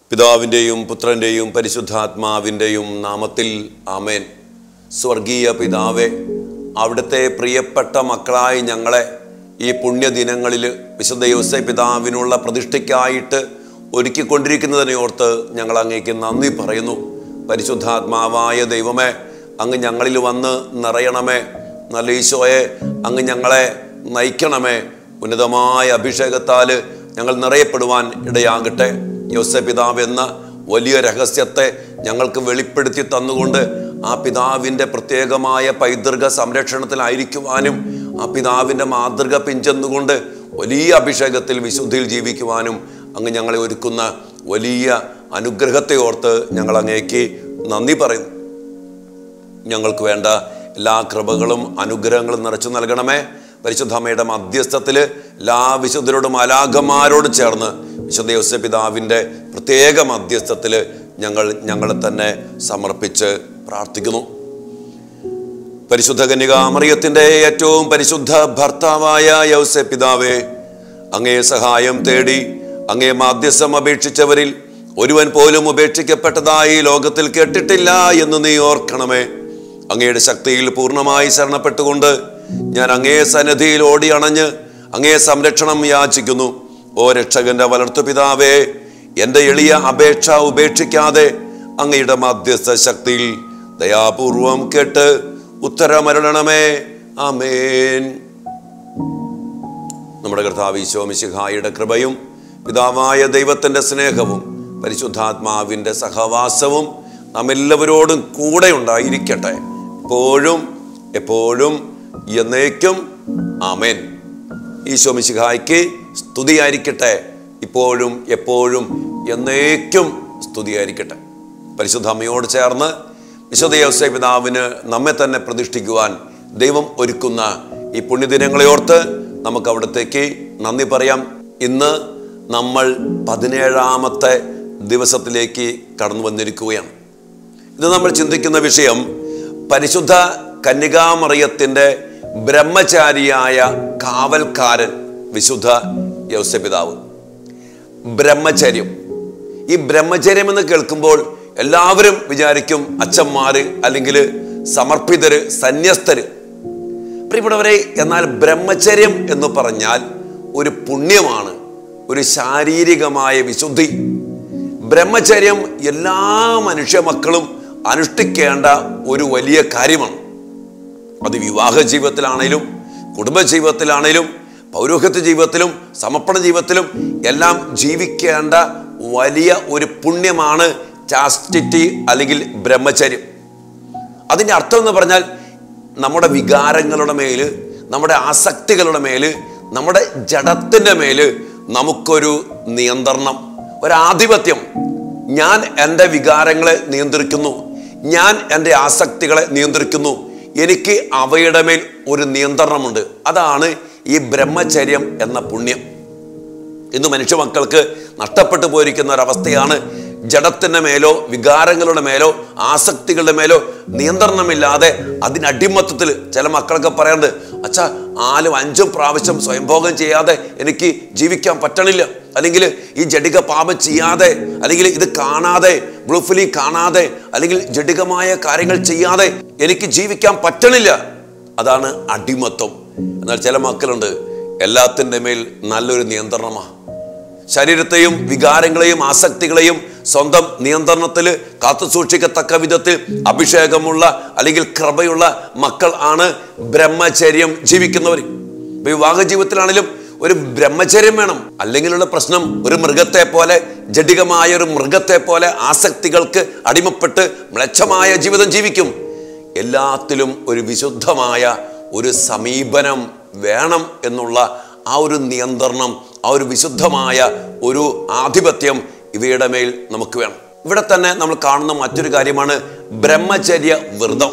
പിതാവിൻ്റെയും പുത്രൻ്റെയും പരിശുദ്ധാത്മാവിൻ്റെയും നാമത്തിൽ ആമേൻ സ്വർഗീയ പിതാവെ അവിടുത്തെ പ്രിയപ്പെട്ട മക്കളായി ഞങ്ങളെ ഈ പുണ്യദിനങ്ങളിൽ വിശുദ്ധ യോസെ പിതാവിനുള്ള പ്രതിഷ്ഠയ്ക്കായിട്ട് ഒരുക്കിക്കൊണ്ടിരിക്കുന്നതിനെ ഓർത്ത് ഞങ്ങൾ അങ്ങേക്ക് നന്ദി പറയുന്നു പരിശുദ്ധാത്മാവായ ദൈവമേ അങ്ങ് ഞങ്ങളിൽ വന്ന് നിറയണമേ നല്ല ഈശോയെ അങ്ങ് ഞങ്ങളെ നയിക്കണമേ ഉന്നതമായ അഭിഷേകത്താൽ ഞങ്ങൾ നിറയപ്പെടുവാൻ ഇടയാകട്ടെ യോസെ പിതാവ് എന്ന വലിയ രഹസ്യത്തെ ഞങ്ങൾക്ക് വെളിപ്പെടുത്തി തന്നുകൊണ്ട് ആ പിതാവിൻ്റെ പ്രത്യേകമായ പൈതൃക സംരക്ഷണത്തിലായിരിക്കുവാനും ആ പിതാവിൻ്റെ മാതൃക പിഞ്ചെന്നുകൊണ്ട് വലിയ അഭിഷേകത്തിൽ വിശുദ്ധിയിൽ ജീവിക്കുവാനും അങ്ങ് ഞങ്ങളെ ഒരുക്കുന്ന വലിയ അനുഗ്രഹത്തെ ഓർത്ത് ഞങ്ങൾ അങ്ങേക്ക് നന്ദി പറയുന്നു ഞങ്ങൾക്ക് വേണ്ട എല്ലാ കൃപകളും അനുഗ്രഹങ്ങളും നിറച്ചു നൽകണമേ പരിശുദ്ധമ്മയുടെ മധ്യസ്ഥത്തിൽ എല്ലാ വിശുദ്ധരോടും അലാഘന്മാരോട് ചേർന്ന് വിശുദ്ധ യോസെ പിതാവിൻ്റെ പ്രത്യേക മധ്യസ്ഥത്തിൽ ഞങ്ങൾ ഞങ്ങളെ തന്നെ സമർപ്പിച്ച് പ്രാർത്ഥിക്കുന്നു പരിശുദ്ധ കന്യകാമറിയത്തിൻ്റെ ഏറ്റവും പരിശുദ്ധ ഭർത്താവായ യൗസെ പിതാവേ അങ്ങേ സഹായം തേടി അങ്ങേ മാധ്യസ്ഥം അപേക്ഷിച്ചവരിൽ ഒരുവൻ പോലും ഉപേക്ഷിക്കപ്പെട്ടതായി ലോകത്തിൽ കേട്ടിട്ടില്ല എന്ന് നീ ഓർക്കണമേ അങ്ങയുടെ ശക്തിയിൽ പൂർണ്ണമായി ശരണപ്പെട്ടുകൊണ്ട് ഞാൻ അങ്ങേ സന്നിധിയിൽ ഓടി അണഞ്ഞ് അങ്ങേ സംരക്ഷണം യാചിക്കുന്നു ഓ രക്ഷകന്റെ വളർത്തു പിതാവേ എൻ്റെ എളിയ അപേക്ഷ ഉപേക്ഷിക്കാതെ അങ്ങയുടെ മധ്യസ്ഥ ശക്തിയിൽ ദയാപൂർവം കേട്ട് ഉത്തരമരുളണമേ ആമേൻ നമ്മുടെ കർത്താവ് ഈശോമിശിഹായുടെ കൃപയും പിതാവായ ദൈവത്തിൻ്റെ സ്നേഹവും പരിശുദ്ധാത്മാവിൻ്റെ സഹവാസവും നാം എല്ലാവരോടും കൂടെ ഉണ്ടായിരിക്കട്ടെ എപ്പോഴും എപ്പോഴും എന്നേക്കും ആമേൻ ഈശോമിശിഹായ്ക്ക് സ്തുതിയായിരിക്കട്ടെ ഇപ്പോഴും എപ്പോഴും എന്നേക്കും സ്തുതിയായിരിക്കട്ടെ പരിശുദ്ധ അമ്മയോട് ചേർന്ന് വിശുദ്ധ യോസേ പിതാവിന് നമ്മെ തന്നെ പ്രതിഷ്ഠിക്കുവാൻ ദൈവം ഒരുക്കുന്ന ഈ പുണ്യദിനങ്ങളെ ഓർത്ത് നമുക്ക് അവിടത്തേക്ക് നന്ദി പറയാം ഇന്ന് നമ്മൾ പതിനേഴാമത്തെ ദിവസത്തിലേക്ക് കടന്നു വന്നിരിക്കുകയാണ് ഇത് നമ്മൾ ചിന്തിക്കുന്ന വിഷയം പരിശുദ്ധ കന്യകാമറിയത്തിൻ്റെ ബ്രഹ്മചാരിയായ കാവൽക്കാരൻ വിശുദ്ധ യൗസപിതാവ് ബ്രഹ്മചര്യം ഈ ബ്രഹ്മചര്യം എന്ന് കേൾക്കുമ്പോൾ എല്ലാവരും വിചാരിക്കും അച്ഛന്മാര് അല്ലെങ്കിൽ സമർപ്പിതര് സന്യസ്തര് പ്രിയപ്പെട്ടവരെ എന്നാൽ ബ്രഹ്മചര്യം എന്ന് പറഞ്ഞാൽ ഒരു പുണ്യമാണ് ഒരു ശാരീരികമായ വിശുദ്ധി ബ്രഹ്മചര്യം എല്ലാ മനുഷ്യ മക്കളും അനുഷ്ഠിക്കേണ്ട ഒരു വലിയ കാര്യമാണ് അത് വിവാഹ ജീവിതത്തിലാണേലും കുടുംബ ജീവിതത്തിലാണേലും പൗരോഹിത്യ ജീവിതത്തിലും സമർപ്പണ ജീവിതത്തിലും എല്ലാം ജീവിക്കേണ്ട വലിയ ഒരു പുണ്യമാണ് ചാസ്റ്റിറ്റി അല്ലെങ്കിൽ ബ്രഹ്മചര്യം അതിൻ്റെ അർത്ഥം എന്ന് പറഞ്ഞാൽ നമ്മുടെ വികാരങ്ങളുടെ മേല് നമ്മുടെ ആസക്തികളുടെ മേല് നമ്മുടെ ജഡത്തിൻ്റെ മേല് നമുക്കൊരു നിയന്ത്രണം ഒരാധിപത്യം ഞാൻ എൻ്റെ വികാരങ്ങളെ നിയന്ത്രിക്കുന്നു ഞാൻ എൻ്റെ ആസക്തികളെ നിയന്ത്രിക്കുന്നു എനിക്ക് അവയുടെ മേൽ ഒരു നിയന്ത്രണമുണ്ട് അതാണ് ഈ ബ്രഹ്മചര്യം എന്ന പുണ്യം ഇന്ന് മനുഷ്യ മക്കൾക്ക് നഷ്ടപ്പെട്ടു പോയിരിക്കുന്ന ഒരവസ്ഥയാണ് ജഡത്തിൻ്റെ മേലോ വികാരങ്ങളുടെ മേലോ ആസക്തികളുടെ മേലോ നിയന്ത്രണമില്ലാതെ അതിനടിമത്തത്തിൽ ചില മക്കളൊക്കെ പറയാറുണ്ട് അച്ഛാ നാലും അഞ്ചും പ്രാവശ്യം സ്വയംഭോഗം ചെയ്യാതെ എനിക്ക് ജീവിക്കാൻ പറ്റണില്ല അല്ലെങ്കിൽ ഈ ജഡിക പാപം ചെയ്യാതെ അല്ലെങ്കിൽ ഇത് കാണാതെ ബ്ലൂഫിലി കാണാതെ അല്ലെങ്കിൽ ജഡികമായ കാര്യങ്ങൾ ചെയ്യാതെ എനിക്ക് ജീവിക്കാൻ പറ്റണില്ല അതാണ് അടിമത്വം എന്നാൽ ചില മക്കളുണ്ട് എല്ലാത്തിൻ്റെ മേൽ നല്ലൊരു നിയന്ത്രണമാണ് ശരീരത്തെയും വികാരങ്ങളെയും ആസക്തികളെയും സ്വന്തം നിയന്ത്രണത്തിൽ കാത്തു സൂക്ഷിക്കത്തക്ക വിധത്തിൽ അഭിഷേകമുള്ള അല്ലെങ്കിൽ കൃപയുള്ള മക്കൾ ആണ് ബ്രഹ്മചര്യം ജീവിക്കുന്നവർ വിവാഹ ജീവിതത്തിലാണെങ്കിലും ഒരു ബ്രഹ്മചര്യം വേണം അല്ലെങ്കിലുള്ള പ്രശ്നം ഒരു മൃഗത്തെ പോലെ ജഡികമായ ഒരു മൃഗത്തെ പോലെ ആസക്തികൾക്ക് അടിമപ്പെട്ട് മ്ലച്ഛമായ ജീവിതം ജീവിക്കും എല്ലാത്തിലും ഒരു വിശുദ്ധമായ ഒരു സമീപനം വേണം എന്നുള്ള ആ ഒരു നിയന്ത്രണം ആ ഒരു വിശുദ്ധമായ ഒരു ആധിപത്യം ഇവയുടെ മേൽ നമുക്ക് വേണം ഇവിടെ തന്നെ നമ്മൾ കാണുന്ന മറ്റൊരു കാര്യമാണ് ബ്രഹ്മചര്യ വ്രതം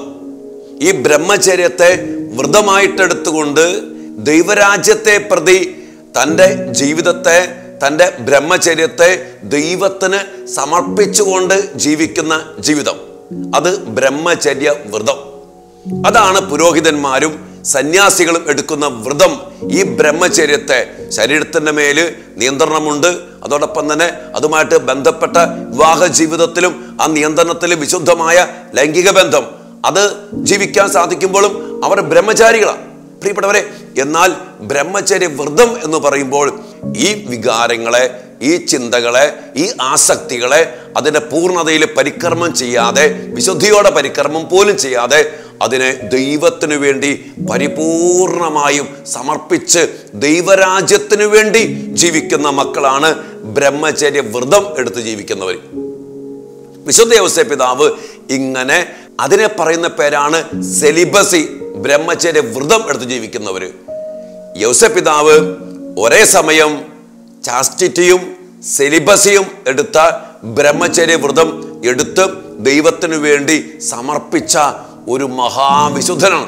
ഈ ബ്രഹ്മചര്യത്തെ വ്രതമായിട്ടെടുത്തുകൊണ്ട് ദൈവരാജ്യത്തെ പ്രതി തൻ്റെ ജീവിതത്തെ തൻ്റെ ബ്രഹ്മചര്യത്തെ ദൈവത്തിന് സമർപ്പിച്ചുകൊണ്ട് ജീവിക്കുന്ന ജീവിതം അത് ബ്രഹ്മചര്യ വ്രതം അതാണ് പുരോഹിതന്മാരും സന്യാസികളും എടുക്കുന്ന വ്രതം ഈ ബ്രഹ്മചര്യത്തെ ശരീരത്തിൻ്റെ മേല് നിയന്ത്രണമുണ്ട് അതോടൊപ്പം തന്നെ അതുമായിട്ട് ബന്ധപ്പെട്ട വിവാഹ ജീവിതത്തിലും ആ നിയന്ത്രണത്തിൽ വിശുദ്ധമായ ലൈംഗിക ബന്ധം അത് ജീവിക്കാൻ സാധിക്കുമ്പോഴും അവർ ബ്രഹ്മചാരികളാണ് പ്രിയപ്പെട്ടവരെ എന്നാൽ ബ്രഹ്മചര്യ വ്രതം എന്ന് പറയുമ്പോൾ ഈ വികാരങ്ങളെ ഈ ചിന്തകളെ ഈ ആസക്തികളെ അതിൻ്റെ പൂർണ്ണതയിൽ പരിക്രമം ചെയ്യാതെ വിശുദ്ധിയോടെ പരിക്രമം പോലും ചെയ്യാതെ അതിനെ ദൈവത്തിനു വേണ്ടി പരിപൂർണമായും സമർപ്പിച്ച് ദൈവരാജ്യത്തിനു വേണ്ടി ജീവിക്കുന്ന മക്കളാണ് ബ്രഹ്മചര്യ വ്രതം എടുത്ത് ജീവിക്കുന്നവർ വിശുദ്ധ യോസേ പിതാവ് ഇങ്ങനെ അതിനെ പറയുന്ന പേരാണ് സെലിബസി ബ്രഹ്മചര്യ വ്രതം എടുത്ത് ജീവിക്കുന്നവർ യോസേ പിതാവ് ഒരേ സമയം ചാസ്റ്റിറ്റിയും സെലിബസിയും എടുത്ത ബ്രഹ്മചര്യ വ്രതം എടുത്ത് ദൈവത്തിനു വേണ്ടി സമർപ്പിച്ച ഒരു മഹാവിശുദ്ധനാണ്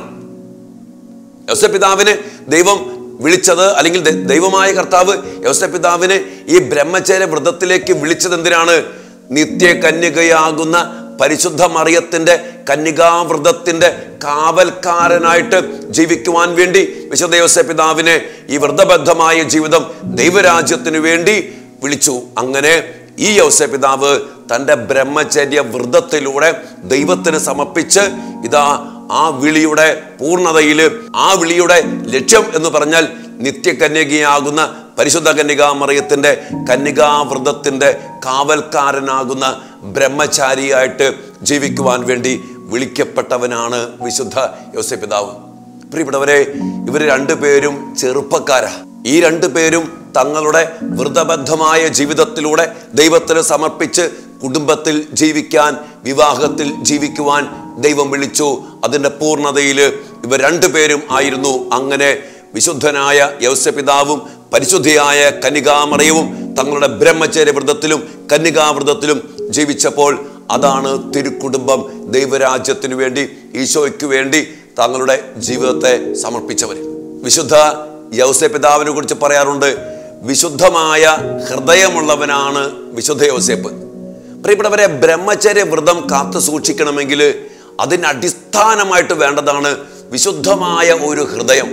യോസേ പിതാവിനെ ദൈവം വിളിച്ചത് അല്ലെങ്കിൽ ദ- ദൈവമായ കർത്താവ് യോസേ പിതാവിനെ ഈ ബ്രഹ്മചര്യ വ്രതത്തിലേക്ക് വിളിച്ചത് എന്തിനാണ് നിത്യ കന്യകയാകുന്ന പരിശുദ്ധ മറിയത്തിന്റെ കന്യകാവ്രതത്തിന്റെ കാവൽക്കാരനായിട്ട് ജീവിക്കുവാൻ വേണ്ടി വിശുദ്ധ യോസേ പിതാവിനെ ഈ വ്രതബദ്ധമായ ജീവിതം ദൈവരാജ്യത്തിനു വേണ്ടി വിളിച്ചു അങ്ങനെ ഈ യോസേ പിതാവ് തൻ്റെ ബ്രഹ്മചര്യ വ്രതത്തിലൂടെ ദൈവത്തിന് സമർപ്പിച്ച് ഇതാ ആ വിളിയുടെ പൂർണ്ണതയിൽ ആ വിളിയുടെ ലക്ഷ്യം എന്ന് പറഞ്ഞാൽ നിത്യകന്യകയാകുന്ന പരിശുദ്ധ കന്യകാമറിയത്തിന്റെ കന്യകാവ്രതത്തിന്റെ കാവൽക്കാരനാകുന്ന ബ്രഹ്മചാരിയായിട്ട് ജീവിക്കുവാൻ വേണ്ടി വിളിക്കപ്പെട്ടവനാണ് വിശുദ്ധ യോസപിതാവ് പ്രിയപ്പെട്ടവരെ ഇവർ രണ്ടുപേരും ചെറുപ്പക്കാരാ ഈ രണ്ടുപേരും തങ്ങളുടെ വ്രതബദ്ധമായ ജീവിതത്തിലൂടെ ദൈവത്തിന് സമർപ്പിച്ച് കുടുംബത്തിൽ ജീവിക്കാൻ വിവാഹത്തിൽ ജീവിക്കുവാൻ ദൈവം വിളിച്ചു അതിൻ്റെ പൂർണ്ണതയിൽ ഇവർ രണ്ടുപേരും ആയിരുന്നു അങ്ങനെ വിശുദ്ധനായ യൗസപിതാവും പരിശുദ്ധിയായ കന്യകാമറയവും തങ്ങളുടെ ബ്രഹ്മചര്യ വ്രതത്തിലും കന്യകാവ്രതത്തിലും ജീവിച്ചപ്പോൾ അതാണ് തിരുക്കുടുംബം ദൈവരാജ്യത്തിനു വേണ്ടി ഈശോയ്ക്ക് വേണ്ടി തങ്ങളുടെ ജീവിതത്തെ സമർപ്പിച്ചവർ വിശുദ്ധ യൗസെ പിതാവിനെ കുറിച്ച് പറയാറുണ്ട് വിശുദ്ധമായ ഹൃദയമുള്ളവനാണ് വിശുദ്ധ യോസേപ്പ് പ്രിയപ്പെട്ടവരെ ബ്രഹ്മചര്യ വ്രതം കാത്തു സൂക്ഷിക്കണമെങ്കിൽ അതിന് അടിസ്ഥാനമായിട്ട് വേണ്ടതാണ് വിശുദ്ധമായ ഒരു ഹൃദയം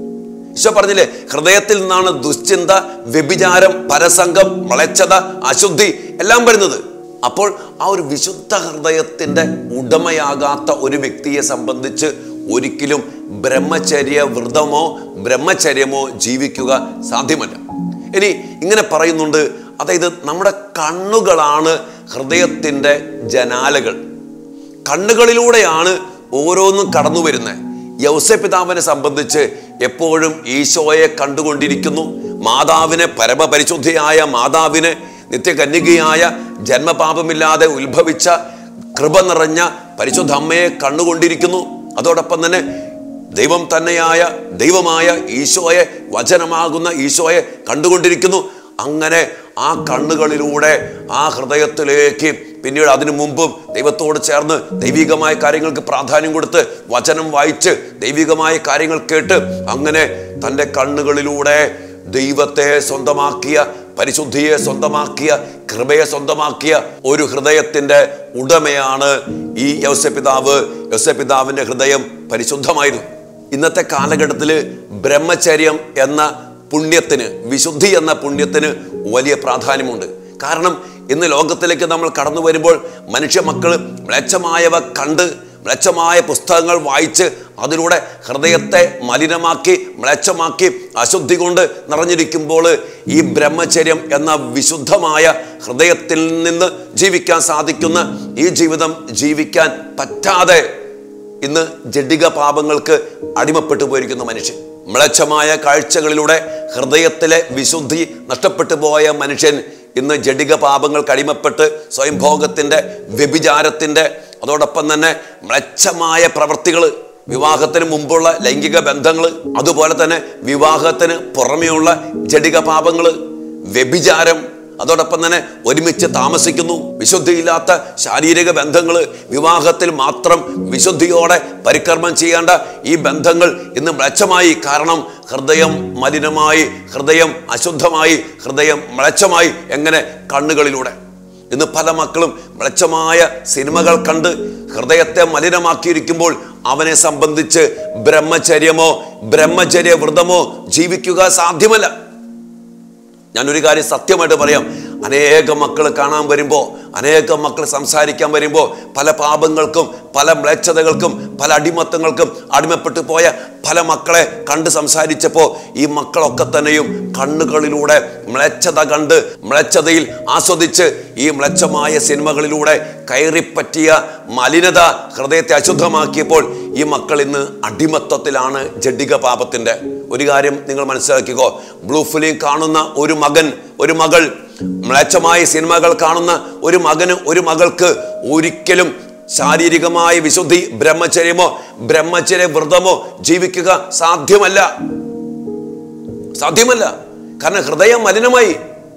ഈശോ പറഞ്ഞില്ലേ ഹൃദയത്തിൽ നിന്നാണ് ദുശ്ചിന്ത വ്യഭിചാരം പരസംഗം വളച്ചത അശുദ്ധി എല്ലാം വരുന്നത് അപ്പോൾ ആ ഒരു വിശുദ്ധ ഹൃദയത്തിന്റെ ഉടമയാകാത്ത ഒരു വ്യക്തിയെ സംബന്ധിച്ച് ഒരിക്കലും ബ്രഹ്മചര്യ വ്രതമോ ബ്രഹ്മചര്യമോ ജീവിക്കുക സാധ്യമല്ല ഇനി ഇങ്ങനെ പറയുന്നുണ്ട് അതായത് നമ്മുടെ കണ്ണുകളാണ് ഹൃദയത്തിൻ്റെ ജനാലകൾ കണ്ണുകളിലൂടെയാണ് ഓരോന്നും കടന്നു വരുന്നത് യൗസപിതാവിനെ സംബന്ധിച്ച് എപ്പോഴും ഈശോയെ കണ്ടുകൊണ്ടിരിക്കുന്നു മാതാവിനെ പരമപരിശുദ്ധിയായ മാതാവിനെ നിത്യകന്യകയായ ജന്മപാപമില്ലാതെ ഉത്ഭവിച്ച കൃപ നിറഞ്ഞ പരിശുദ്ധ അമ്മയെ കണ്ടുകൊണ്ടിരിക്കുന്നു അതോടൊപ്പം തന്നെ ദൈവം തന്നെയായ ദൈവമായ ഈശോയെ വചനമാകുന്ന ഈശോയെ കണ്ടുകൊണ്ടിരിക്കുന്നു അങ്ങനെ ആ കണ്ണുകളിലൂടെ ആ ഹൃദയത്തിലേക്ക് പിന്നീട് അതിനു മുമ്പും ദൈവത്തോട് ചേർന്ന് ദൈവികമായ കാര്യങ്ങൾക്ക് പ്രാധാന്യം കൊടുത്ത് വചനം വായിച്ച് ദൈവികമായ കാര്യങ്ങൾ കേട്ട് അങ്ങനെ തൻ്റെ കണ്ണുകളിലൂടെ ദൈവത്തെ സ്വന്തമാക്കിയ പരിശുദ്ധിയെ സ്വന്തമാക്കിയ കൃപയെ സ്വന്തമാക്കിയ ഒരു ഹൃദയത്തിന്റെ ഉടമയാണ് ഈ യൗസപിതാവ് യൗസപിതാവിന്റെ ഹൃദയം പരിശുദ്ധമായിരുന്നു ഇന്നത്തെ കാലഘട്ടത്തിൽ ബ്രഹ്മചര്യം എന്ന പുണ്യത്തിന് വിശുദ്ധി എന്ന പുണ്യത്തിന് വലിയ പ്രാധാന്യമുണ്ട് കാരണം ഇന്ന് ലോകത്തിലേക്ക് നമ്മൾ കടന്നു വരുമ്പോൾ മനുഷ്യ മക്കൾ മ്ലേച്ഛമായവ കണ്ട് മ്ലേച്ഛമായ പുസ്തകങ്ങൾ വായിച്ച് അതിലൂടെ ഹൃദയത്തെ മലിനമാക്കി മ്ലേച്ഛമാക്കി അശുദ്ധി കൊണ്ട് നിറഞ്ഞിരിക്കുമ്പോൾ ഈ ബ്രഹ്മചര്യം എന്ന വിശുദ്ധമായ ഹൃദയത്തിൽ നിന്ന് ജീവിക്കാൻ സാധിക്കുന്ന ഈ ജീവിതം ജീവിക്കാൻ പറ്റാതെ ഇന്ന് ജഡിക പാപങ്ങൾക്ക് അടിമപ്പെട്ടു പോയിരിക്കുന്ന മനുഷ്യൻ മ്ലേച്ഛമായ കാഴ്ചകളിലൂടെ ഹൃദയത്തിലെ വിശുദ്ധി നഷ്ടപ്പെട്ടു പോയ മനുഷ്യൻ ഇന്ന് ജഡിക പാപങ്ങൾക്ക് അടിമപ്പെട്ട് സ്വയംഭോഗത്തിൻ്റെ വ്യഭിചാരത്തിൻ്റെ അതോടൊപ്പം തന്നെ മ്ലേച്ഛമായ പ്രവൃത്തികൾ വിവാഹത്തിന് മുമ്പുള്ള ലൈംഗിക ബന്ധങ്ങൾ അതുപോലെ തന്നെ വിവാഹത്തിന് പുറമെയുള്ള ജഡിക പാപങ്ങൾ വ്യഭിചാരം അതോടൊപ്പം തന്നെ ഒരുമിച്ച് താമസിക്കുന്നു വിശുദ്ധിയില്ലാത്ത ശാരീരിക ബന്ധങ്ങൾ വിവാഹത്തിൽ മാത്രം വിശുദ്ധിയോടെ പരികർമ്മം ചെയ്യേണ്ട ഈ ബന്ധങ്ങൾ ഇന്ന് മ്ലച്ഛമായി കാരണം ഹൃദയം മലിനമായി ഹൃദയം അശുദ്ധമായി ഹൃദയം മ്ലച്ഛമായി എങ്ങനെ കണ്ണുകളിലൂടെ ഇന്ന് പല മക്കളും മ്ലേച്ഛമായ സിനിമകൾ കണ്ട് ഹൃദയത്തെ മലിനമാക്കിയിരിക്കുമ്പോൾ അവനെ സംബന്ധിച്ച് ബ്രഹ്മചര്യമോ ബ്രഹ്മചര്യ വ്രതമോ ജീവിക്കുക സാധ്യമല്ല ഞാനൊരു കാര്യം സത്യമായിട്ട് പറയാം അനേകം മക്കൾ കാണാൻ വരുമ്പോൾ അനേകം മക്കൾ സംസാരിക്കാൻ വരുമ്പോൾ പല പാപങ്ങൾക്കും പല മ്ലേച്ഛതകൾക്കും പല അടിമത്തങ്ങൾക്കും അടിമപ്പെട്ടു പോയ പല മക്കളെ കണ്ട് സംസാരിച്ചപ്പോൾ ഈ മക്കളൊക്കെ തന്നെയും കണ്ണുകളിലൂടെ മ്ലേച്ഛത കണ്ട് മ്ലേച്ഛതയിൽ ആസ്വദിച്ച് ഈ മ്ലേച്ഛമായ സിനിമകളിലൂടെ കയറിപ്പറ്റിയ മലിനത ഹൃദയത്തെ അശുദ്ധമാക്കിയപ്പോൾ ഈ മക്കൾ ഇന്ന് അടിമത്തത്തിലാണ് ജഡിക പാപത്തിന്റെ ഒരു കാര്യം നിങ്ങൾ മനസ്സിലാക്കിക്കോ ബ്ലൂ ഫിലിം കാണുന്ന ഒരു മകൻ ഒരു മകൾ മ്ലേച്ഛമായ സിനിമകൾ കാണുന്ന ഒരു മകന് ഒരു മകൾക്ക് ഒരിക്കലും ശാരീരികമായ വിശുദ്ധി ബ്രഹ്മചര്യമോ ബ്രഹ്മചര്യ വ്രതമോ ജീവിക്കുക സാധ്യമല്ല സാധ്യമല്ല കാരണം ഹൃദയം മലിനമായി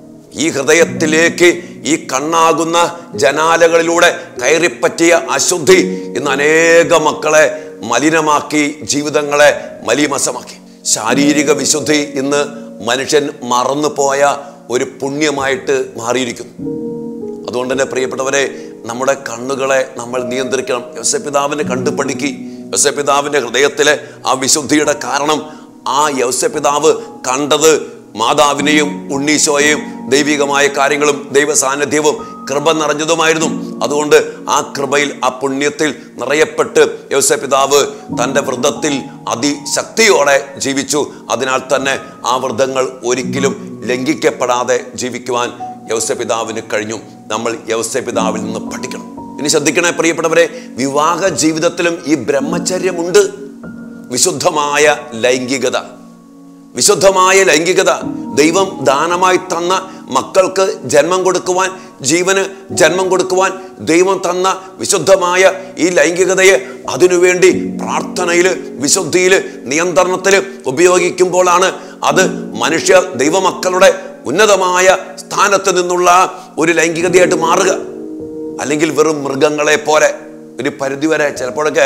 ഈ ഹൃദയത്തിലേക്ക് ഈ കണ്ണാകുന്ന ജനാലകളിലൂടെ കയറിപ്പറ്റിയ അശുദ്ധി ഇന്ന് അനേക മക്കളെ മലിനമാക്കി ജീവിതങ്ങളെ മലീമസമാക്കി ശാരീരിക വിശുദ്ധി ഇന്ന് മനുഷ്യൻ മറന്നുപോയ ഒരു പുണ്യമായിട്ട് മാറിയിരിക്കുന്നു അതുകൊണ്ട് തന്നെ പ്രിയപ്പെട്ടവരെ നമ്മുടെ കണ്ണുകളെ നമ്മൾ നിയന്ത്രിക്കണം യവസപിതാവിനെ കണ്ടു പഠിക്കി യവസപിതാവിൻ്റെ ഹൃദയത്തിലെ ആ വിശുദ്ധിയുടെ കാരണം ആ യവസപിതാവ് കണ്ടത് മാതാവിനെയും ഉണ്ണീശോയെയും ദൈവികമായ കാര്യങ്ങളും ദൈവ സാന്നിധ്യവും കൃപ നിറഞ്ഞതുമായിരുന്നു അതുകൊണ്ട് ആ കൃപയിൽ ആ പുണ്യത്തിൽ നിറയപ്പെട്ട് യവസപിതാവ് തൻ്റെ വ്രതത്തിൽ അതിശക്തിയോടെ ജീവിച്ചു അതിനാൽ തന്നെ ആ വ്രതങ്ങൾ ഒരിക്കലും ലംഘിക്കപ്പെടാതെ ജീവിക്കുവാൻ യവസപിതാവിന് കഴിഞ്ഞു നമ്മൾ യവസപിതാവിൽ നിന്ന് പഠിക്കണം ഇനി ശ്രദ്ധിക്കണേ പ്രിയപ്പെട്ടവരെ വിവാഹ ജീവിതത്തിലും ഈ ബ്രഹ്മചര്യമുണ്ട് വിശുദ്ധമായ ലൈംഗികത വിശുദ്ധമായ ലൈംഗികത ദൈവം ദാനമായി തന്ന മക്കൾക്ക് ജന്മം കൊടുക്കുവാൻ ജീവന് ജന്മം കൊടുക്കുവാൻ ദൈവം തന്ന വിശുദ്ധമായ ഈ ലൈംഗികതയെ അതിനുവേണ്ടി പ്രാർത്ഥനയിൽ വിശുദ്ധിയിൽ നിയന്ത്രണത്തിൽ ഉപയോഗിക്കുമ്പോഴാണ് അത് മനുഷ്യ ദൈവമക്കളുടെ ഉന്നതമായ സ്ഥാനത്ത് നിന്നുള്ള ഒരു ലൈംഗികതയായിട്ട് മാറുക അല്ലെങ്കിൽ വെറും മൃഗങ്ങളെ പോലെ ഒരു പരിധിവരെ ചിലപ്പോഴൊക്കെ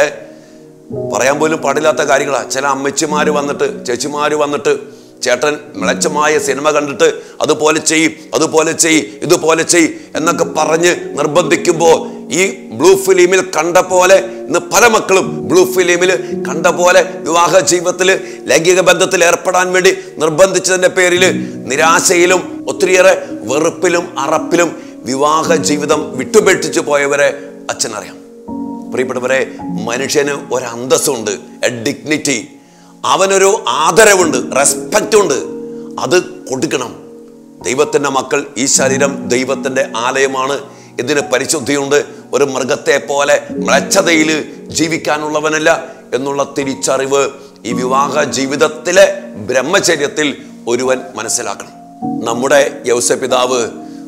പറയാൻ പോലും പാടില്ലാത്ത കാര്യങ്ങളാണ് ചില അമ്മച്ചിമാർ വന്നിട്ട് ചേച്ചിമാർ വന്നിട്ട് ചേട്ടൻ മിളച്ചമായ സിനിമ കണ്ടിട്ട് അതുപോലെ ചെയ്യും അതുപോലെ ചെയ്യും ഇതുപോലെ ചെയ്യും എന്നൊക്കെ പറഞ്ഞ് നിർബന്ധിക്കുമ്പോൾ ഈ ബ്ലൂ ഫിലിമിൽ കണ്ട പോലെ ഇന്ന് പല മക്കളും ബ്ലൂ ഫിലിമിൽ കണ്ട പോലെ വിവാഹ ജീവിതത്തിൽ ലൈംഗിക ബന്ധത്തിൽ ഏർപ്പെടാൻ വേണ്ടി നിർബന്ധിച്ചതിൻ്റെ പേരിൽ നിരാശയിലും ഒത്തിരിയേറെ വെറുപ്പിലും അറപ്പിലും വിവാഹ ജീവിതം വിട്ടുപേക്ഷിച്ചു പോയവരെ അച്ഛനറിയാം പ്രിയപ്പെട്ടവരെ മനുഷ്യന് ഒരു അന്തസ്സുണ്ട് എ ഡിഗ്നിറ്റി അവനൊരു ആദരവുണ്ട് റെസ്പെക്റ്റ് ഉണ്ട് അത് കൊടുക്കണം ദൈവത്തിൻ്റെ മക്കൾ ഈ ശരീരം ദൈവത്തിൻ്റെ ആലയമാണ് ഇതിന് പരിശുദ്ധിയുണ്ട് ഒരു മൃഗത്തെ പോലെ മ്ലച്ഛതയിൽ ജീവിക്കാനുള്ളവനല്ല എന്നുള്ള തിരിച്ചറിവ് ഈ വിവാഹ ജീവിതത്തിലെ ബ്രഹ്മചര്യത്തിൽ ഒരുവൻ മനസ്സിലാക്കണം നമ്മുടെ യൗസപിതാവ്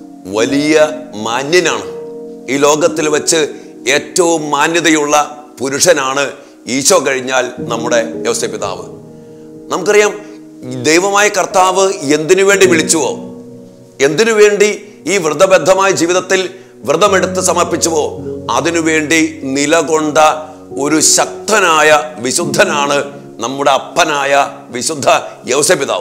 വലിയ മാന്യനാണ് ഈ ലോകത്തിൽ വെച്ച് ഏറ്റവും മാന്യതയുള്ള പുരുഷനാണ് ഈശോ കഴിഞ്ഞാൽ നമ്മുടെ യൗസപിതാവ് നമുക്കറിയാം ദൈവമായ കർത്താവ് എന്തിനു വേണ്ടി വിളിച്ചുവോ എന്തിനു വേണ്ടി ഈ വ്രതബദ്ധമായ ജീവിതത്തിൽ വ്രതമെടുത്ത് സമർപ്പിച്ചുവോ അതിനുവേണ്ടി നിലകൊണ്ട ഒരു ശക്തനായ വിശുദ്ധനാണ് നമ്മുടെ അപ്പനായ വിശുദ്ധ യൗസപിതാവ്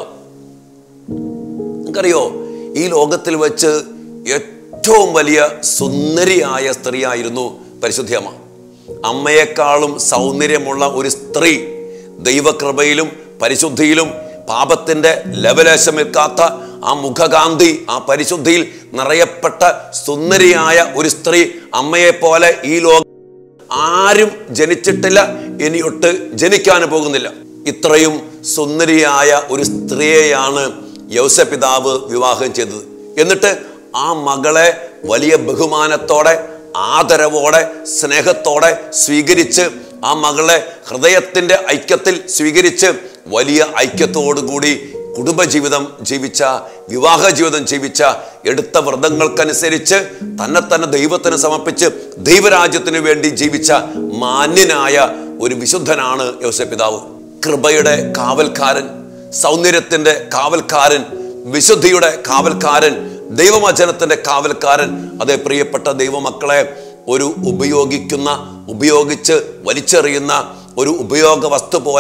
നിങ്ങൾക്കറിയോ ഈ ലോകത്തിൽ വെച്ച് ഏറ്റവും വലിയ സുന്ദരിയായ സ്ത്രീയായിരുന്നു പരിശുദ്ധിയമ്മ അമ്മയെക്കാളും സൗന്ദര്യമുള്ള ഒരു സ്ത്രീ ദൈവകൃപയിലും പരിശുദ്ധിയിലും പാപത്തിന്റെ ലവലേശമേൽക്കാത്ത ആ മുഖകാന്തി ആ പരിശുദ്ധിയിൽ നിറയപ്പെട്ട സുന്ദരിയായ ഒരു സ്ത്രീ അമ്മയെ പോലെ ഈ ലോക ആരും ജനിച്ചിട്ടില്ല ഇനിയൊട്ട് ജനിക്കാൻ പോകുന്നില്ല ഇത്രയും സുന്ദരിയായ ഒരു സ്ത്രീയെയാണ് യൗസപിതാവ് വിവാഹം ചെയ്തത് എന്നിട്ട് ആ മകളെ വലിയ ബഹുമാനത്തോടെ ആദരവോടെ സ്നേഹത്തോടെ സ്വീകരിച്ച് ആ മകളെ ഹൃദയത്തിന്റെ ഐക്യത്തിൽ സ്വീകരിച്ച് വലിയ ഐക്യത്തോടുകൂടി കുടുംബജീവിതം ജീവിച്ച വിവാഹ ജീവിതം ജീവിച്ച എടുത്ത വ്രതങ്ങൾക്കനുസരിച്ച് തന്നെ തന്നെ ദൈവത്തിന് സമർപ്പിച്ച് ദൈവരാജ്യത്തിന് വേണ്ടി ജീവിച്ച മാന്യനായ ഒരു വിശുദ്ധനാണ് യോസപിതാവ് കൃപയുടെ കാവൽക്കാരൻ സൗന്ദര്യത്തിന്റെ കാവൽക്കാരൻ വിശുദ്ധിയുടെ കാവൽക്കാരൻ ദൈവവചനത്തിന്റെ കാവൽക്കാരൻ അതേ പ്രിയപ്പെട്ട ദൈവമക്കളെ ഒരു ഉപയോഗിക്കുന്ന ഉപയോഗിച്ച് വലിച്ചെറിയുന്ന ഒരു ഉപയോഗ വസ്തു പോലെ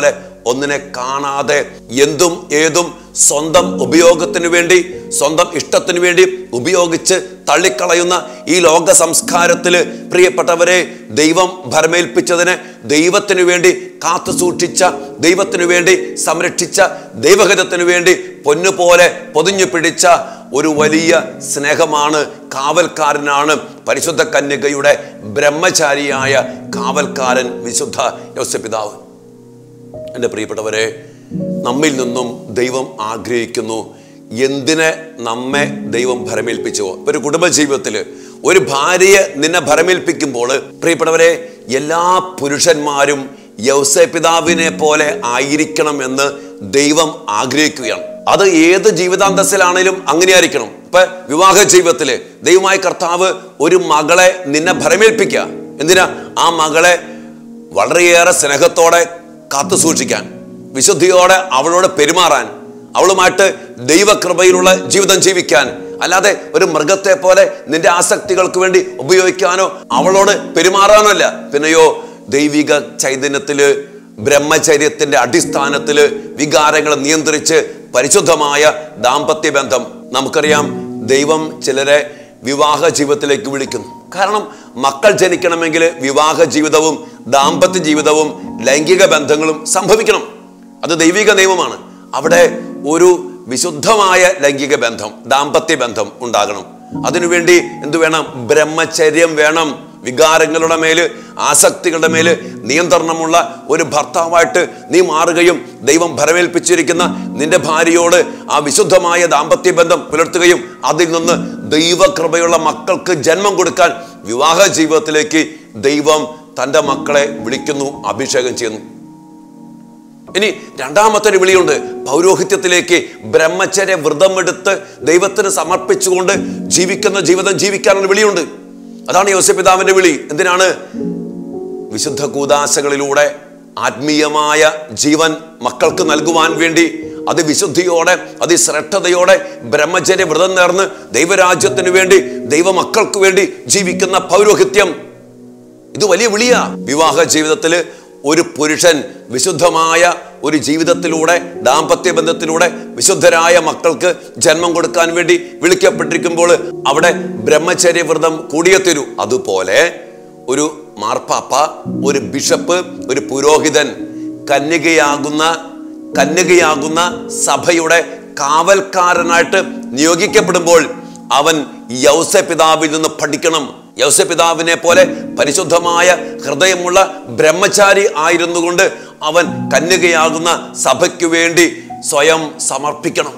ഒന്നിനെ കാണാതെ എന്തും ഏതും സ്വന്തം ഉപയോഗത്തിന് വേണ്ടി സ്വന്തം ഇഷ്ടത്തിന് വേണ്ടി ഉപയോഗിച്ച് തള്ളിക്കളയുന്ന ഈ ലോക സംസ്കാരത്തില് പ്രിയപ്പെട്ടവരെ ദൈവം ഭരമേൽപ്പിച്ചതിനെ ദൈവത്തിനു വേണ്ടി കാത്തു സൂക്ഷിച്ച ദൈവത്തിനു വേണ്ടി സംരക്ഷിച്ച ദൈവഹിതത്തിനു വേണ്ടി പൊന്നുപോലെ പൊതിഞ്ഞു പിടിച്ച ഒരു വലിയ സ്നേഹമാണ് കാവൽക്കാരനാണ് പരിശുദ്ധ കന്യകയുടെ ബ്രഹ്മചാരിയായ കാവൽക്കാരൻ വിശുദ്ധ യോസപിതാവ് എൻ്റെ പ്രിയപ്പെട്ടവരെ നമ്മിൽ നിന്നും ദൈവം ആഗ്രഹിക്കുന്നു എന്തിനെ നമ്മെ ദൈവം ഭരമേൽപ്പിച്ചുവോ ഇപ്പൊ ഒരു കുടുംബജീവിതത്തിൽ ഒരു ഭാര്യയെ നിന്നെ ഭരമേൽപ്പിക്കുമ്പോൾ പ്രിയപ്പെട്ടവരെ എല്ലാ പുരുഷന്മാരും യൗസപിതാവിനെ പോലെ ആയിരിക്കണം എന്ന് ദൈവം ആഗ്രഹിക്കുകയാണ് അത് ഏത് ജീവിതാന്തസ്സിലാണേലും അങ്ങനെയായിരിക്കണം ഇപ്പൊ വിവാഹ ജീവിതത്തില് ദൈവമായ കർത്താവ് ഒരു മകളെ നിന്നെ ഭരമേൽപ്പിക്കുക എന്തിനാ ആ മകളെ വളരെയേറെ സ്നേഹത്തോടെ കാത്തു സൂക്ഷിക്കാൻ വിശുദ്ധിയോടെ അവളോട് പെരുമാറാൻ അവളുമായിട്ട് ദൈവകൃപയിലുള്ള ജീവിതം ജീവിക്കാൻ അല്ലാതെ ഒരു മൃഗത്തെ പോലെ നിന്റെ ആസക്തികൾക്ക് വേണ്ടി ഉപയോഗിക്കാനോ അവളോട് പെരുമാറാനോ അല്ല പിന്നെയോ ദൈവിക ചൈതന്യത്തില് ബ്രഹ്മചര്യത്തിന്റെ അടിസ്ഥാനത്തില് വികാരങ്ങളെ നിയന്ത്രിച്ച് പരിശുദ്ധമായ ദാമ്പത്യ ബന്ധം നമുക്കറിയാം ദൈവം ചിലരെ വിവാഹ ജീവിതത്തിലേക്ക് വിളിക്കുന്നു കാരണം മക്കൾ ജനിക്കണമെങ്കിൽ വിവാഹ ജീവിതവും ദാമ്പത്യ ജീവിതവും ലൈംഗിക ബന്ധങ്ങളും സംഭവിക്കണം അത് ദൈവിക നിയമമാണ് അവിടെ ഒരു വിശുദ്ധമായ ലൈംഗിക ബന്ധം ദാമ്പത്യ ബന്ധം ഉണ്ടാകണം അതിനുവേണ്ടി എന്തു വേണം ബ്രഹ്മചര്യം വേണം വികാരങ്ങളുടെ മേല് ആസക്തികളുടെ മേല് നിയന്ത്രണമുള്ള ഒരു ഭർത്താവായിട്ട് നീ മാറുകയും ദൈവം ഭരമേൽപ്പിച്ചിരിക്കുന്ന നിന്റെ ഭാര്യയോട് ആ വിശുദ്ധമായ ദാമ്പത്യ ബന്ധം പുലർത്തുകയും അതിൽ നിന്ന് ദൈവകൃപയുള്ള മക്കൾക്ക് ജന്മം കൊടുക്കാൻ വിവാഹ ജീവിതത്തിലേക്ക് ദൈവം തൻ്റെ മക്കളെ വിളിക്കുന്നു അഭിഷേകം ചെയ്യുന്നു ഇനി രണ്ടാമത്തെ ഒരു വിളിയുണ്ട് പൗരോഹിത്യത്തിലേക്ക് ബ്രഹ്മചര്യ വ്രതമെടുത്ത് ദൈവത്തിന് സമർപ്പിച്ചുകൊണ്ട് ജീവിക്കുന്ന ജീവിതം ജീവിക്കാനുള്ള വിളിയുണ്ട് അതാണ് യോസപിതാവിന്റെ വിളി എന്തിനാണ് വിശുദ്ധ കൂതാശകളിലൂടെ ആത്മീയമായ ജീവൻ മക്കൾക്ക് നൽകുവാൻ വേണ്ടി അതിവിശുദ്ധിയോടെ അതിശ്രദ്ധതയോടെ ബ്രഹ്മചര്യ വ്രതം നേർന്ന് ദൈവരാജ്യത്തിന് വേണ്ടി ദൈവമക്കൾക്ക് വേണ്ടി ജീവിക്കുന്ന പൗരോഹിത്യം ഇത് വലിയ വിളിയാ വിവാഹ ജീവിതത്തില് ഒരു പുരുഷൻ വിശുദ്ധമായ ഒരു ജീവിതത്തിലൂടെ ദാമ്പത്യ ബന്ധത്തിലൂടെ വിശുദ്ധരായ മക്കൾക്ക് ജന്മം കൊടുക്കാൻ വേണ്ടി വിളിക്കപ്പെട്ടിരിക്കുമ്പോൾ അവിടെ ബ്രഹ്മചര്യ വ്രതം കൂടിയേ തരൂ അതുപോലെ ഒരു മാർപ്പാപ്പ ഒരു ബിഷപ്പ് ഒരു പുരോഹിതൻ കന്യകയാകുന്ന കന്യകയാകുന്ന സഭയുടെ കാവൽക്കാരനായിട്ട് നിയോഗിക്കപ്പെടുമ്പോൾ അവൻ യൗസപിതാവിൽ നിന്ന് പഠിക്കണം യൗസപിതാവിനെ പോലെ പരിശുദ്ധമായ ഹൃദയമുള്ള ബ്രഹ്മചാരി ആയിരുന്നുകൊണ്ട് അവൻ കന്യകയാകുന്ന സഭയ്ക്ക് വേണ്ടി സ്വയം സമർപ്പിക്കണം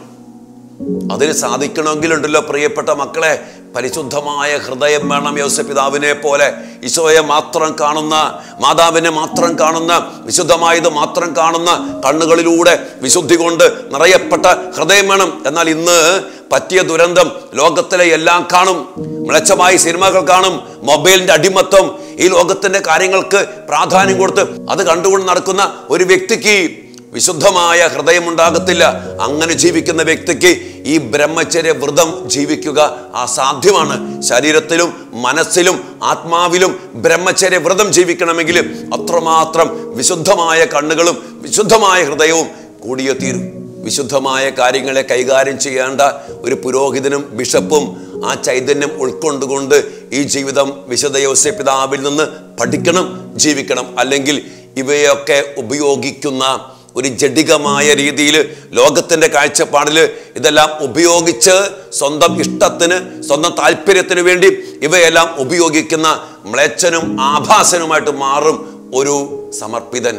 അതിന് സാധിക്കണമെങ്കിലുണ്ടല്ലോ പ്രിയപ്പെട്ട മക്കളെ പരിശുദ്ധമായ ഹൃദയം വേണം യോസപിതാവിനെ പോലെ ഈശോയെ മാത്രം കാണുന്ന മാതാവിനെ മാത്രം കാണുന്ന വിശുദ്ധമായത് മാത്രം കാണുന്ന കണ്ണുകളിലൂടെ വിശുദ്ധി കൊണ്ട് നിറയപ്പെട്ട ഹൃദയം വേണം എന്നാൽ ഇന്ന് പറ്റിയ ദുരന്തം ലോകത്തിലെ എല്ലാം കാണും മിളച്ചമായി സിനിമകൾ കാണും മൊബൈലിന്റെ അടിമത്വം ഈ ലോകത്തിന്റെ കാര്യങ്ങൾക്ക് പ്രാധാന്യം കൊടുത്ത് അത് കണ്ടുകൊണ്ട് നടക്കുന്ന ഒരു വ്യക്തിക്ക് വിശുദ്ധമായ ഹൃദയം ഉണ്ടാകത്തില്ല അങ്ങനെ ജീവിക്കുന്ന വ്യക്തിക്ക് ഈ ബ്രഹ്മചര്യ വ്രതം ജീവിക്കുക അസാധ്യമാണ് ശരീരത്തിലും മനസ്സിലും ആത്മാവിലും ബ്രഹ്മചര്യ വ്രതം ജീവിക്കണമെങ്കിൽ അത്രമാത്രം വിശുദ്ധമായ കണ്ണുകളും വിശുദ്ധമായ ഹൃദയവും കൂടിയേ തീരും വിശുദ്ധമായ കാര്യങ്ങളെ കൈകാര്യം ചെയ്യേണ്ട ഒരു പുരോഹിതനും ബിഷപ്പും ആ ചൈതന്യം ഉൾക്കൊണ്ടുകൊണ്ട് ഈ ജീവിതം വിശുദ്ധ യോസപിതാവിൽ നിന്ന് പഠിക്കണം ജീവിക്കണം അല്ലെങ്കിൽ ഇവയൊക്കെ ഉപയോഗിക്കുന്ന ഒരു ജഡികമായ രീതിയിൽ ലോകത്തിന്റെ കാഴ്ചപ്പാടിൽ ഇതെല്ലാം ഉപയോഗിച്ച് സ്വന്തം ഇഷ്ടത്തിന് സ്വന്തം താല്പര്യത്തിന് വേണ്ടി ഇവയെല്ലാം ഉപയോഗിക്കുന്ന മ്ലേച്ഛനും ആഭാസനുമായിട്ട് മാറും ഒരു സമർപ്പിതൻ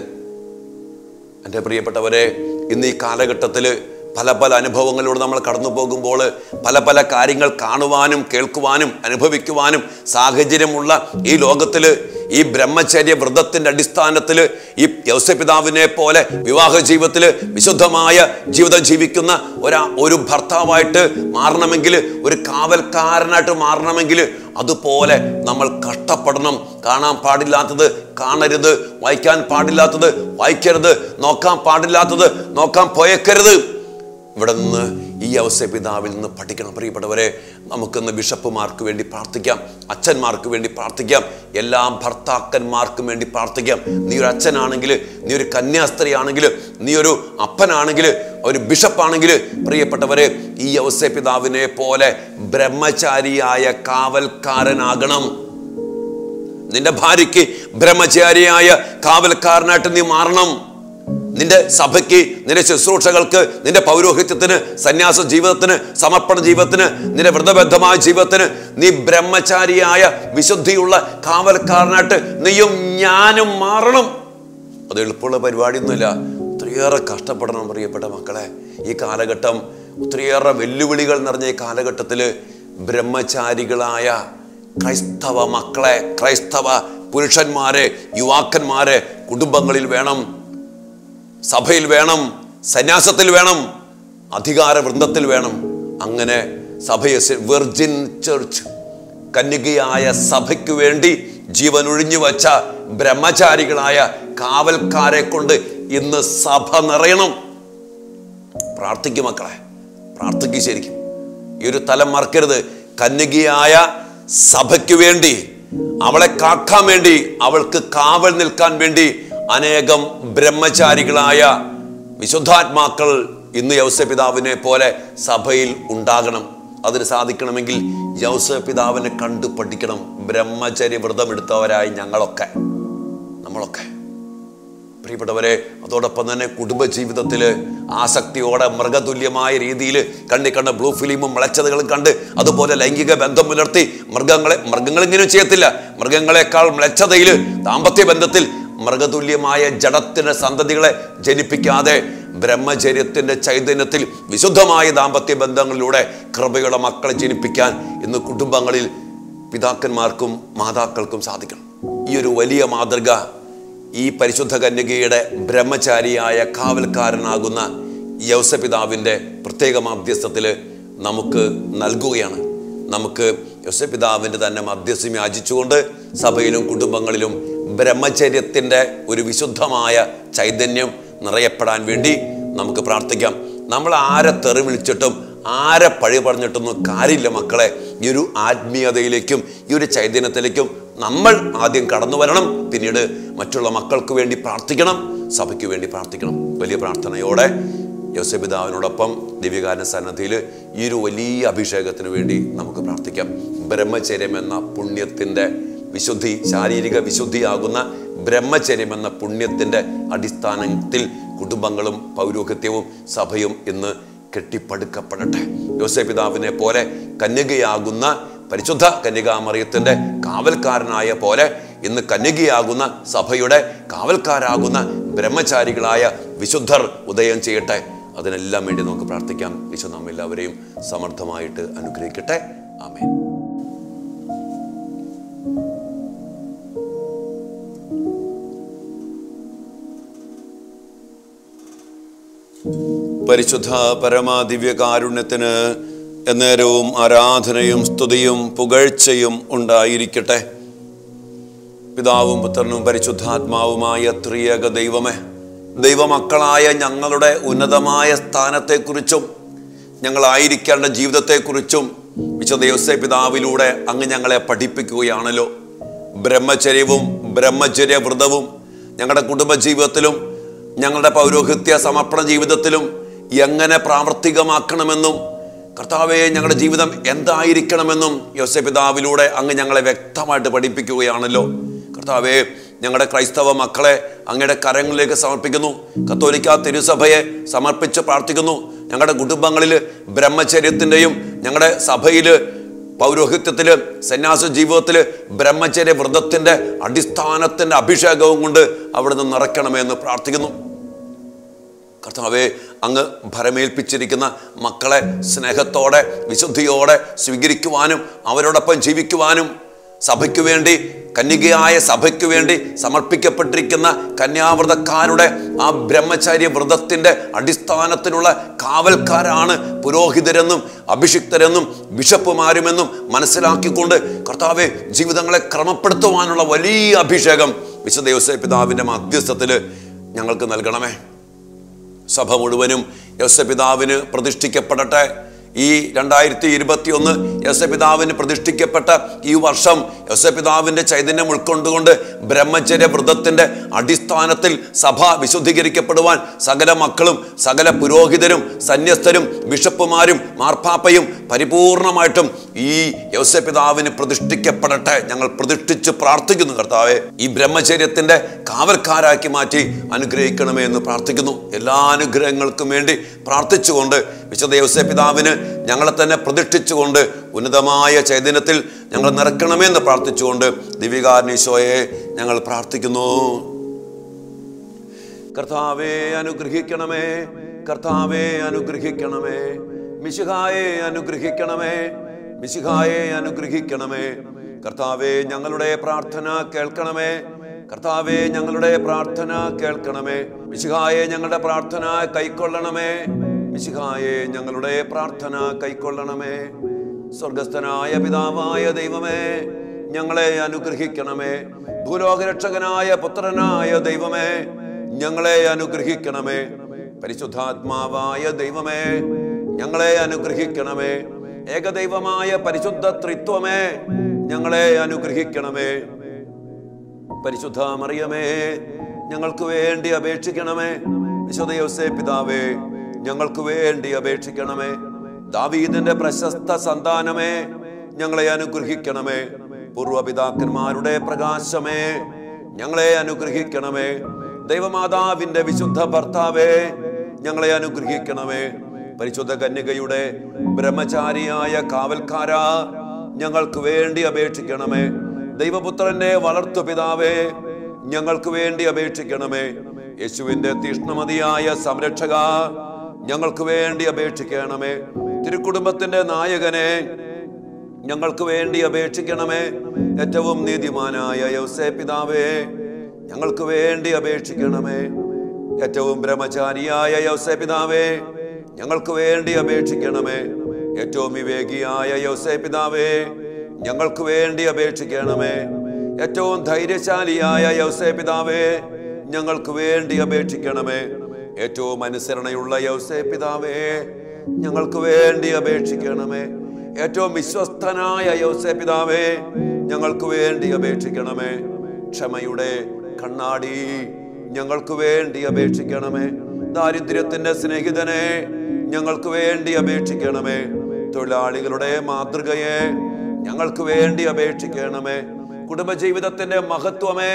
എൻ്റെ പ്രിയപ്പെട്ടവരെ ഇന്ന് ഈ കാലഘട്ടത്തിൽ പല പല അനുഭവങ്ങളിലൂടെ നമ്മൾ കടന്നു പോകുമ്പോൾ പല പല കാര്യങ്ങൾ കാണുവാനും കേൾക്കുവാനും അനുഭവിക്കുവാനും സാഹചര്യമുള്ള ഈ ലോകത്തിൽ ഈ ബ്രഹ്മചര്യ വ്രതത്തിന്റെ അടിസ്ഥാനത്തിൽ ഈ യൗസപിതാവിനെ പോലെ വിവാഹ ജീവിതത്തിൽ വിശുദ്ധമായ ജീവിതം ജീവിക്കുന്ന ഒരാ ഒരു ഭർത്താവായിട്ട് മാറണമെങ്കിൽ ഒരു കാവൽക്കാരനായിട്ട് മാറണമെങ്കിൽ അതുപോലെ നമ്മൾ കഷ്ടപ്പെടണം കാണാൻ പാടില്ലാത്തത് കാണരുത് വായിക്കാൻ പാടില്ലാത്തത് വായിക്കരുത് നോക്കാൻ പാടില്ലാത്തത് നോക്കാൻ പോയേക്കരുത് ഇവിടെ നിന്ന് ഈ ഈ അവസ്ഥ പിതാവിൽ നിന്ന് പഠിക്കണം പ്രിയപ്പെട്ടവരെ നമുക്കിന്ന് ബിഷപ്പുമാർക്ക് വേണ്ടി പ്രാർത്ഥിക്കാം അച്ഛന്മാർക്ക് വേണ്ടി പ്രാർത്ഥിക്കാം എല്ലാ ഭർത്താക്കന്മാർക്കും വേണ്ടി പ്രാർത്ഥിക്കാം നീ ഒരു അച്ഛനാണെങ്കിൽ നീ ഒരു കന്യാസ്ത്രീ ആണെങ്കിൽ നീ ഒരു അപ്പനാണെങ്കിൽ ഒരു ബിഷപ്പാണെങ്കിൽ പ്രിയപ്പെട്ടവരെ ഈ അവസ്ഥ പിതാവിനെ പോലെ ബ്രഹ്മചാരിയായ കാവൽക്കാരനാകണം നിന്റെ ഭാര്യയ്ക്ക് ബ്രഹ്മചാരിയായ കാവൽക്കാരനായിട്ട് നീ മാറണം നിന്റെ സഭയ്ക്ക് നിന്റെ ശുശ്രൂഷകൾക്ക് നിന്റെ പൗരോഹിത്യത്തിന് സന്യാസ ജീവിതത്തിന് സമർപ്പണ ജീവിതത്തിന് നിന്റെ വ്രതബദ്ധമായ ജീവിതത്തിന് നീ ബ്രഹ്മചാരിയായ വിശുദ്ധിയുള്ള കാവൽക്കാരനായിട്ട് നീയും ഞാനും മാറണം അത് എളുപ്പമുള്ള പരിപാടിയൊന്നുമില്ല ഒത്തിരിയേറെ കഷ്ടപ്പെടണം പ്രിയപ്പെട്ട മക്കളെ ഈ കാലഘട്ടം ഒത്തിരിയേറെ വെല്ലുവിളികൾ നിറഞ്ഞ ഈ കാലഘട്ടത്തിൽ ബ്രഹ്മചാരികളായ ക്രൈസ്തവ മക്കളെ ക്രൈസ്തവ പുരുഷന്മാരെ യുവാക്കന്മാരെ കുടുംബങ്ങളിൽ വേണം സഭയിൽ വേണം സന്യാസത്തിൽ വേണം അധികാര വൃന്ദത്തിൽ വേണം അങ്ങനെ സഭയെ വെർജിൻ ചർച്ച് കന്യകയായ സഭയ്ക്ക് വേണ്ടി ജീവൻ ഒഴിഞ്ഞു വച്ച ബ്രഹ്മചാരികളായ കാവൽക്കാരെ കൊണ്ട് ഇന്ന് സഭ നിറയണം പ്രാർത്ഥിക്കും മക്കളെ പ്രാർത്ഥിക്കും ശരിക്കും ഈ ഒരു തലം മറക്കരുത് കന്യകയായ സഭയ്ക്ക് വേണ്ടി അവളെ കാക്കാൻ വേണ്ടി അവൾക്ക് കാവൽ നിൽക്കാൻ വേണ്ടി അനേകം ബ്രഹ്മചാരികളായ വിശുദ്ധാത്മാക്കൾ ഇന്ന് യൗസപിതാവിനെ പോലെ സഭയിൽ ഉണ്ടാകണം അതിന് സാധിക്കണമെങ്കിൽ യൗസപിതാവിനെ കണ്ടു പഠിക്കണം ബ്രഹ്മചര്യ വ്രതമെടുത്തവരായി ഞങ്ങളൊക്കെ നമ്മളൊക്കെ പ്രിയപ്പെട്ടവരെ അതോടൊപ്പം തന്നെ കുടുംബജീവിതത്തിൽ ആസക്തിയോടെ മൃഗതുല്യമായ രീതിയിൽ കണ്ണി കണ്ട ബ്ലൂ ഫിലിമും മിളച്ചതുകളും കണ്ട് അതുപോലെ ലൈംഗിക ബന്ധം പുലർത്തി മൃഗങ്ങളെ മൃഗങ്ങൾ ഇങ്ങനെ ചെയ്യത്തില്ല മൃഗങ്ങളെക്കാൾ മിളച്ചതയിൽ ദാമ്പത്യ ബന്ധത്തിൽ മൃഗതുല്യമായ ജഡത്തിന്റെ സന്തതികളെ ജനിപ്പിക്കാതെ ബ്രഹ്മചര്യത്തിന്റെ ചൈതന്യത്തിൽ വിശുദ്ധമായ ദാമ്പത്യ ബന്ധങ്ങളിലൂടെ കൃപയുടെ മക്കളെ ജനിപ്പിക്കാൻ ഇന്ന് കുടുംബങ്ങളിൽ പിതാക്കന്മാർക്കും മാതാക്കൾക്കും സാധിക്കണം ഈ ഒരു വലിയ മാതൃക ഈ പരിശുദ്ധ കന്യകയുടെ ബ്രഹ്മചാരിയായ കാവൽക്കാരനാകുന്ന യൗസപിതാവിൻ്റെ പ്രത്യേക മധ്യസ്ഥത്തിൽ നമുക്ക് നൽകുകയാണ് നമുക്ക് യൗസപിതാവിൻ്റെ തന്നെ മധ്യസ്ഥം യാചിച്ചുകൊണ്ട് സഭയിലും കുടുംബങ്ങളിലും ബ്രഹ്മചര്യത്തിൻ്റെ ഒരു വിശുദ്ധമായ ചൈതന്യം നിറയപ്പെടാൻ വേണ്ടി നമുക്ക് പ്രാർത്ഥിക്കാം നമ്മൾ ആരെ തെറി വിളിച്ചിട്ടും ആരെ പഴി പറഞ്ഞിട്ടൊന്നും കാര്യമില്ല മക്കളെ ഈ ഒരു ആത്മീയതയിലേക്കും ഈ ഒരു ചൈതന്യത്തിലേക്കും നമ്മൾ ആദ്യം കടന്നു വരണം പിന്നീട് മറ്റുള്ള മക്കൾക്ക് വേണ്ടി പ്രാർത്ഥിക്കണം സഭയ്ക്ക് വേണ്ടി പ്രാർത്ഥിക്കണം വലിയ പ്രാർത്ഥനയോടെ യോസപിതാവിനോടൊപ്പം ദിവ്യകാരന സന്നദ്ധിയിൽ ഈ ഒരു വലിയ അഭിഷേകത്തിന് വേണ്ടി നമുക്ക് പ്രാർത്ഥിക്കാം ബ്രഹ്മചര്യം എന്ന പുണ്യത്തിൻ്റെ വിശുദ്ധി ശാരീരിക വിശുദ്ധിയാകുന്ന ബ്രഹ്മചര്യം എന്ന പുണ്യത്തിൻ്റെ അടിസ്ഥാനത്തിൽ കുടുംബങ്ങളും പൗരോഹിത്യവും സഭയും ഇന്ന് കെട്ടിപ്പടുക്കപ്പെടട്ടെ യോസപിതാവിനെ പോലെ കന്യകയാകുന്ന പരിശുദ്ധ കന്യകാമറിയത്തിൻ്റെ കാവൽക്കാരനായ പോലെ ഇന്ന് കന്യകയാകുന്ന സഭയുടെ കാവൽക്കാരാകുന്ന ബ്രഹ്മചാരികളായ വിശുദ്ധർ ഉദയം ചെയ്യട്ടെ അതിനെല്ലാം വേണ്ടി നമുക്ക് പ്രാർത്ഥിക്കാം ഈശോ നാം എല്ലാവരെയും സമർത്ഥമായിട്ട് അനുഗ്രഹിക്കട്ടെ ആമേൻ പരിശുദ്ധ പരമാദിവ്യകാരുണ്യത്തിന് എന്നേരവും ആരാധനയും സ്തുതിയും പുകഴ്ചയും ഉണ്ടായിരിക്കട്ടെ പിതാവും പുത്രനും പരിശുദ്ധാത്മാവുമായ ത്രിയേക ദൈവമേ ദൈവമക്കളായ ഞങ്ങളുടെ ഉന്നതമായ സ്ഥാനത്തെക്കുറിച്ചും ഞങ്ങളായിരിക്കേണ്ട ജീവിതത്തെക്കുറിച്ചും വിശുദ്ധ യോസേ പിതാവിലൂടെ അങ്ങ് ഞങ്ങളെ പഠിപ്പിക്കുകയാണല്ലോ ബ്രഹ്മചര്യവും ബ്രഹ്മചര്യ വ്രതവും ഞങ്ങളുടെ കുടുംബജീവിതത്തിലും ഞങ്ങളുടെ പൗരോഹിത്യ സമർപ്പണ ജീവിതത്തിലും എങ്ങനെ പ്രാവർത്തികമാക്കണമെന്നും കർത്താവെ ഞങ്ങളുടെ ജീവിതം എന്തായിരിക്കണമെന്നും യോസെ പിതാവിലൂടെ അങ്ങ് ഞങ്ങളെ വ്യക്തമായിട്ട് പഠിപ്പിക്കുകയാണല്ലോ കർത്താവെ ഞങ്ങളുടെ ക്രൈസ്തവ മക്കളെ അങ്ങയുടെ കരങ്ങളിലേക്ക് സമർപ്പിക്കുന്നു കത്തോലിക്ക തിരുസഭയെ സമർപ്പിച്ച് പ്രാർത്ഥിക്കുന്നു ഞങ്ങളുടെ കുടുംബങ്ങളിൽ ബ്രഹ്മചര്യത്തിൻ്റെയും ഞങ്ങളുടെ സഭയിൽ പൗരോഹിത്യത്തില് സന്യാസ ജീവിതത്തില് ബ്രഹ്മചര്യ വ്രതത്തിന്റെ അടിസ്ഥാനത്തിന്റെ അഭിഷേകവും കൊണ്ട് അവിടുന്ന് നിറയ്ക്കണമെന്ന് പ്രാർത്ഥിക്കുന്നു കർത്താവെ അങ്ങ് ഭരമേൽപ്പിച്ചിരിക്കുന്ന മക്കളെ സ്നേഹത്തോടെ വിശുദ്ധിയോടെ സ്വീകരിക്കുവാനും അവരോടൊപ്പം ജീവിക്കുവാനും സഭയ്ക്ക് വേണ്ടി കന്യകയായ സഭയ്ക്ക് വേണ്ടി സമർപ്പിക്കപ്പെട്ടിരിക്കുന്ന കന്യാവ്രതക്കാരുടെ ആ ബ്രഹ്മചര്യ വ്രതത്തിന്റെ അടിസ്ഥാനത്തിലുള്ള കാവൽക്കാരാണ് പുരോഹിതരെന്നും അഭിഷിക്തരെന്നും ബിഷപ്പുമാരുമെന്നും മനസ്സിലാക്കിക്കൊണ്ട് കർത്താവെ ജീവിതങ്ങളെ ക്രമപ്പെടുത്തുവാനുള്ള വലിയ അഭിഷേകം വിശുദ്ധ യോസേ പിതാവിന്റെ മധ്യസ്ഥത്തിൽ ഞങ്ങൾക്ക് നൽകണമേ സഭ മുഴുവനും യോസപിതാവിന് പ്രതിഷ്ഠിക്കപ്പെടട്ടെ ഈ രണ്ടായിരത്തി ഇരുപത്തി ഒന്ന് യോസപിതാവിന് പ്രതിഷ്ഠിക്കപ്പെട്ട ഈ വർഷം യോസപിതാവിന്റെ ചൈതന്യം ഉൾക്കൊണ്ടുകൊണ്ട് ബ്രഹ്മചര്യ വ്രതത്തിന്റെ അടിസ്ഥാനത്തിൽ സഭ വിശുദ്ധീകരിക്കപ്പെടുവാൻ സകല മക്കളും സകല പുരോഹിതരും സന്യസ്തരും ബിഷപ്പുമാരും മാർപ്പാപ്പയും പരിപൂർണമായിട്ടും ഈ യോസപിതാവിന് പ്രതിഷ്ഠിക്കപ്പെടട്ടെ ഞങ്ങൾ പ്രതിഷ്ഠിച്ച് പ്രാർത്ഥിക്കുന്നു കർത്താവെ ഈ ബ്രഹ്മചര്യത്തിന്റെ കാവൽക്കാരാക്കി മാറ്റി അനുഗ്രഹിക്കണമേ എന്ന് പ്രാർത്ഥിക്കുന്നു എല്ലാ അനുഗ്രഹങ്ങൾക്കും വേണ്ടി പ്രാർത്ഥിച്ചുകൊണ്ട് വിശുദ്ധ യോസപിതാവിന് ഞങ്ങളെ തന്നെ പ്രതിഷ്ഠിച്ചുകൊണ്ട് ഉന്നതമായ ചൈതന്യത്തിൽ ഞങ്ങൾ നിറക്കണമേ എന്ന് പ്രാർത്ഥിച്ചുകൊണ്ട് ദിവികാരണീശോയെ ഞങ്ങൾ പ്രാർത്ഥിക്കുന്നു കർത്താവെ അനുഗ്രഹിക്കണമേ കർത്താവെ അനുഗ്രഹിക്കണമേ മിശിഹായെ അനുഗ്രഹിക്കണമേ മിശിഹായെ അനുഗ്രഹിക്കണമേ കർത്താവെ ഞങ്ങളുടെ പ്രാർത്ഥന കേൾക്കണമേ കർത്താവെ ഞങ്ങളുടെ പ്രാർത്ഥന കേൾക്കണമേ മിശിഹായെ ഞങ്ങളുടെ പ്രാർത്ഥന കൈക്കൊള്ളണമേ മിശിഹായെ ഞങ്ങളുടെ പ്രാർത്ഥന കൈക്കൊള്ളണമേ സ്വർഗസ്ഥനായ പിതാവായ ദൈവമേ ഞങ്ങളെ അനുഗ്രഹിക്കണമേ ഭൂലോകരക്ഷകനായ പുത്രനായ ദൈവമേ ഞങ്ങളെ അനുഗ്രഹിക്കണമേ പരിശുദ്ധാത്മാവായ ദൈവമേ ഞങ്ങളെ അനുഗ്രഹിക്കണമേ ഏകദൈവമായ പരിശുദ്ധ ത്രിത്വമേ ഞങ്ങളെ അനുഗ്രഹിക്കണമേ പരിശുദ്ധ മറിയമേ ഞങ്ങൾക്ക് വേണ്ടി അപേക്ഷിക്കണമേ വിശുദ്ധ യോസേ പിതാവേ ഞങ്ങൾക്ക് വേണ്ടി അപേക്ഷിക്കണമേ ദാവീദിന്റെ പ്രശസ്ത സന്താനമേ ഞങ്ങളെ അനുഗ്രഹിക്കണമേ പൂർവപിതാക്കന്മാരുടെ പ്രകാശമേ ഞങ്ങളെ അനുഗ്രഹിക്കണമേ ദൈവമാതാവിന്റെ വിശുദ്ധ ഭർത്താവേ ഞങ്ങളെ അനുഗ്രഹിക്കണമേ പരിശുദ്ധ കന്യകയുടെ ബ്രഹ്മചാരിയായ കാവൽക്കാര ഞങ്ങൾക്ക് വേണ്ടി അപേക്ഷിക്കണമേ ദൈവപുത്രന്റെ വളർത്തു പിതാവേ ഞങ്ങൾക്ക് വേണ്ടി അപേക്ഷിക്കണമേ യേശുവിന്റെ തീഷ്ണമതിയായ സംരക്ഷക ഞങ്ങൾക്ക് വേണ്ടി അപേക്ഷിക്കണമേ തിരുക്കുടുംബത്തിന്റെ നായകനെ ഞങ്ങൾക്ക് വേണ്ടി അപേക്ഷിക്കണമേ ഏറ്റവും നീതിമാനായ യൗസേ പിതാവേ ഞങ്ങൾക്ക് വേണ്ടി അപേക്ഷിക്കണമേ ഏറ്റവും ബ്രഹ്മചാരിയായ യൗസേ പിതാവേ ഞങ്ങൾക്ക് വേണ്ടി അപേക്ഷിക്കണമേ ഏറ്റവും വിവേകിയായ യൗസേ പിതാവേ ഞങ്ങൾക്ക് വേണ്ടി അപേക്ഷിക്കണമേ ഏറ്റവും ധൈര്യശാലിയായ യൗസേ പിതാവേ ഞങ്ങൾക്ക് വേണ്ടി അപേക്ഷിക്കണമേ ഏറ്റവും അനുസരണയുള്ള യൗസേ പിതാവേ ഞങ്ങൾക്ക് വേണ്ടി അപേക്ഷിക്കണമേ ഏറ്റവും വിശ്വസ്തനായ യൗസേ പിതാവേ ഞങ്ങൾക്ക് വേണ്ടി അപേക്ഷിക്കണമേ ക്ഷമയുടെ കണ്ണാടി ഞങ്ങൾക്ക് വേണ്ടി അപേക്ഷിക്കണമേ ദാരിദ്ര്യത്തിന്റെ സ്നേഹിതനെ ഞങ്ങൾക്ക് വേണ്ടി അപേക്ഷിക്കണമേ തൊഴിലാളികളുടെ മാതൃകയെ ഞങ്ങൾക്ക് വേണ്ടി അപേക്ഷിക്കണമേ കുടുംബജീവിതത്തിന്റെ മഹത്വമേ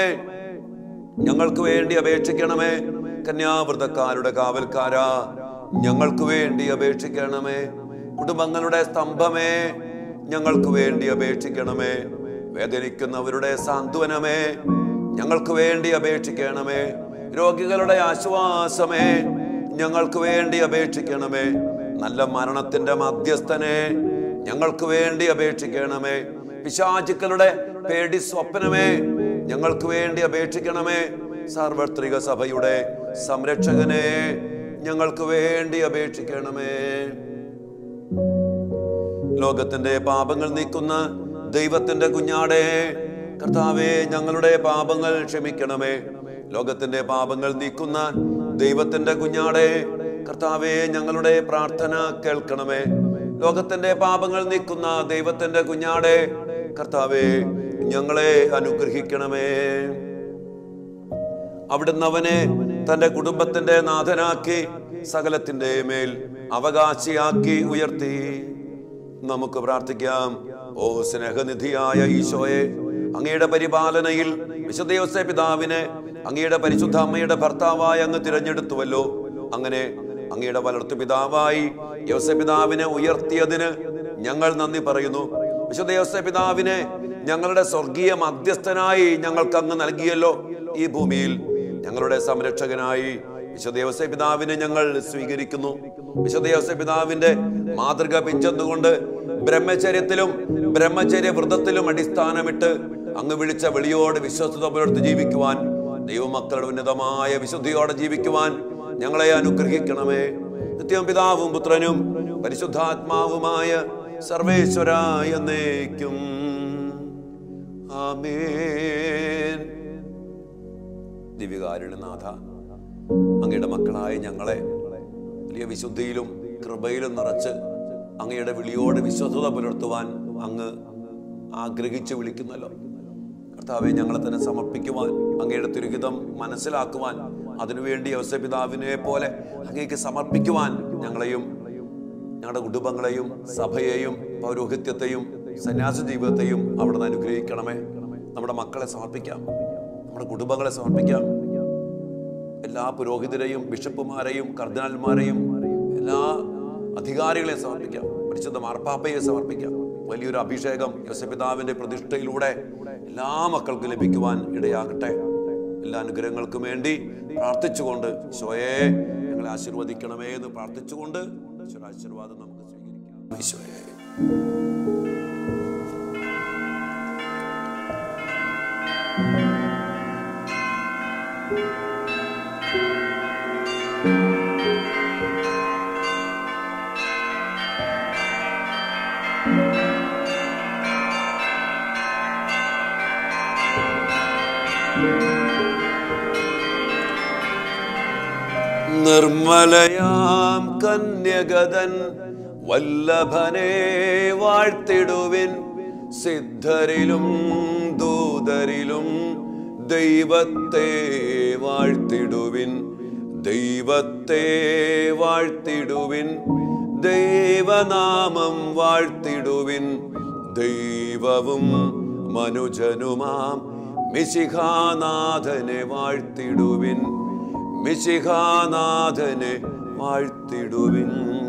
ഞങ്ങൾക്ക് വേണ്ടി അപേക്ഷിക്കണമേ കന്യാവൃതക്കാരുടെ കാവൽക്കാരാ ഞങ്ങൾക്ക് വേണ്ടി അപേക്ഷിക്കണമേ കുടുംബങ്ങളുടെ സ്തംഭമേ ഞങ്ങൾക്ക് വേണ്ടി അപേക്ഷിക്കണമേ വേദനിക്കുന്നവരുടെ സാന്ത്വനമേ ഞങ്ങൾക്ക് വേണ്ടി അപേക്ഷിക്കണമേ രോഗികളുടെ ആശ്വാസമേ ഞങ്ങൾക്ക് വേണ്ടി അപേക്ഷിക്കണമേ നല്ല മരണത്തിന്റെ മധ്യസ്ഥനെ ഞങ്ങൾക്ക് വേണ്ടി അപേക്ഷിക്കണമേ പിശാചുക്കളുടെ പേടി സ്വപ്നമേ ഞങ്ങൾക്ക് വേണ്ടി അപേക്ഷിക്കണമേ സാർവത്രിക സഭയുടെ സംരക്ഷകനെ ഞങ്ങൾക്ക് വേണ്ടി അപേക്ഷിക്കണമേ ലോകത്തിന്റെ പാപങ്ങൾ നീക്കുന്ന ദൈവത്തിന്റെ കുഞ്ഞാടേ കർത്താവേ ഞങ്ങളുടെ പാപങ്ങൾ ക്ഷമിക്കണമേ ലോകത്തിന്റെ പാപങ്ങൾ നീക്കുന്ന ദൈവത്തിന്റെ കുഞ്ഞാടേ കർത്താവേ ഞങ്ങളുടെ പ്രാർത്ഥന കേൾക്കണമേ ലോകത്തിന്റെ പാപങ്ങൾ നീക്കുന്ന ദൈവത്തിന്റെ കുഞ്ഞാടേ കർത്താവേ ഞങ്ങളെ അനുഗ്രഹിക്കണമേ അവിടുന്ന് അവനെ തന്റെ കുടുംബത്തിന്റെ നാഥനാക്കി സകലത്തിന്റെ മേൽ അവകാശിയാക്കി ഉയർത്തി നമുക്ക് പ്രാർത്ഥിക്കാം ഓ സ്നേഹനിധിയായ ഈശോയെ അങ്ങയുടെ പരിപാലനയിൽ വിശുദ്ധ യോസേ പിതാവിനെ അങ്ങയുടെ പരിശുദ്ധ അമ്മയുടെ ഭർത്താവായി അങ്ങ് തിരഞ്ഞെടുത്തുവല്ലോ അങ്ങനെ അങ്ങയുടെ വളർത്തു പിതാവായി യോസേ പിതാവിനെ ഉയർത്തിയതിന് ഞങ്ങൾ നന്ദി പറയുന്നു വിശുദ്ധ യോസേ പിതാവിനെ ഞങ്ങളുടെ സ്വർഗീയ മധ്യസ്ഥനായി ഞങ്ങൾക്ക് അങ്ങ് നൽകിയല്ലോ ഈ ഭൂമിയിൽ ഞങ്ങളുടെ സംരക്ഷകനായി വിശുദ്ധ യോസേ പിതാവിനെ ഞങ്ങൾ സ്വീകരിക്കുന്നു വിശുദ്ധ യോസേ പിതാവിന്റെ മാതൃക പിഞ്ചെന്നുകൊണ്ട് ബ്രഹ്മചര്യത്തിലും ബ്രഹ്മചര്യ വ്രതത്തിലും അടിസ്ഥാനമിട്ട് അങ്ങ് വിളിച്ച വിളിയോട് വിശ്വസ്തത പുലർത്തി ജീവിക്കുവാൻ ദൈവമക്കളുടെ ഉന്നതമായ വിശുദ്ധിയോടെ ജീവിക്കുവാൻ ഞങ്ങളെ അനുഗ്രഹിക്കണമേ നിത്യം പിതാവും പുത്രനും പരിശുദ്ധാത്മാവുമായ സർവേശ്വരായ എന്നേക്കും ആമേൻ ദിവ്യകാരുണ്യനാഥ അങ്ങയുടെ മക്കളായ ഞങ്ങളെ വലിയ വിശുദ്ധിയിലും കൃപയിലും നിറച്ച് അങ്ങയുടെ വിളിയോട് വിശ്വസത പുലർത്തുവാൻ അങ്ങ് ആഗ്രഹിച്ച് വിളിക്കുന്നല്ലോ കർത്താവെ ഞങ്ങളെ തന്നെ സമർപ്പിക്കുവാൻ അങ്ങയുടെ തിരുഹിതം മനസ്സിലാക്കുവാൻ അതിനുവേണ്ടി ഔസപിതാവിനെ പോലെ അങ്ങേക്ക് സമർപ്പിക്കുവാൻ ഞങ്ങളെയും ഞങ്ങളുടെ കുടുംബങ്ങളെയും സഭയെയും പൗരോഹിത്യത്തെയും സന്യാസ ജീവിതത്തെയും അവിടെ നിന്ന് അനുഗ്രഹിക്കണമേ നമ്മുടെ മക്കളെ സമർപ്പിക്കാം നമ്മുടെ കുടുംബങ്ങളെ സമർപ്പിക്കാം എല്ലാ പുരോഹിതരെയും ബിഷപ്പുമാരെയും കർദിനാൽമാരെയും എല്ലാ അധികാരികളെയും സമർപ്പിക്കാം പരിശുദ്ധ മാർപ്പാപ്പയെ സമർപ്പിക്കാം വലിയൊരു അഭിഷേകം യോസപിതാവിന്റെ പ്രതിഷ്ഠയിലൂടെ എല്ലാ മക്കൾക്കും ലഭിക്കുവാൻ ഇടയാകട്ടെ എല്ലാ അനുഗ്രഹങ്ങൾക്കും വേണ്ടി പ്രാർത്ഥിച്ചുകൊണ്ട് ഈശോയെ ഞങ്ങളെ ആശീർവദിക്കണമേ എന്ന് പ്രാർത്ഥിച്ചുകൊണ്ട് ഈശ്വര ആശീർവാദം നമുക്ക് സ്വീകരിക്കാം ഈശോയെ നിർമ്മലയാം കന്യകതൻ വല്ലഭനെ വാഴ്ത്തിടുവിൻ സിദ്ധരിലും ദൂതരിലും ദൈവത്തെ വാഴ്ത്തിടുവിൻ ദൈവത്തെ വാഴ്ത്തിടുവിൻ ദൈവനാമം വാഴ്ത്തിടുവിൻ ദൈവവും മനുജനുമാം മിശിഖാനാഥനെ വാഴ്ത്തിടുവിൻ മിശിഖാനാഥനെ വാഴ്ത്തിടുവിൻ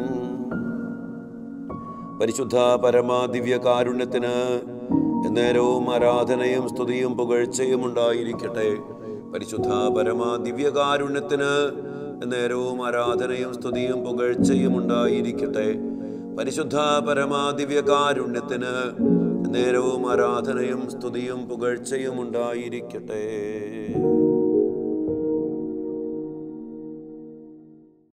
പരിശുദ്ധ പരമാ ദിവ്യകാരുണ്യത്തിന് എന്നേരവും ആരാധനയും സ്തുതിയും പുകഴ്ചയും ഉണ്ടായിരിക്കട്ടെ പരിശുദ്ധ പരമാ ദിവ്യകാരുണ്യത്തിന് എന്നേരവും ആരാധനയും സ്തുതിയും പുകഴ്ചയും ഉണ്ടായിരിക്കട്ടെ പരിശുദ്ധ പരമാ ദിവ്യകാരുണ്യത്തിന് നേരവും ആരാധനയും സ്തുതിയും പുകഴ്ചയും ഉണ്ടായിരിക്കട്ടെ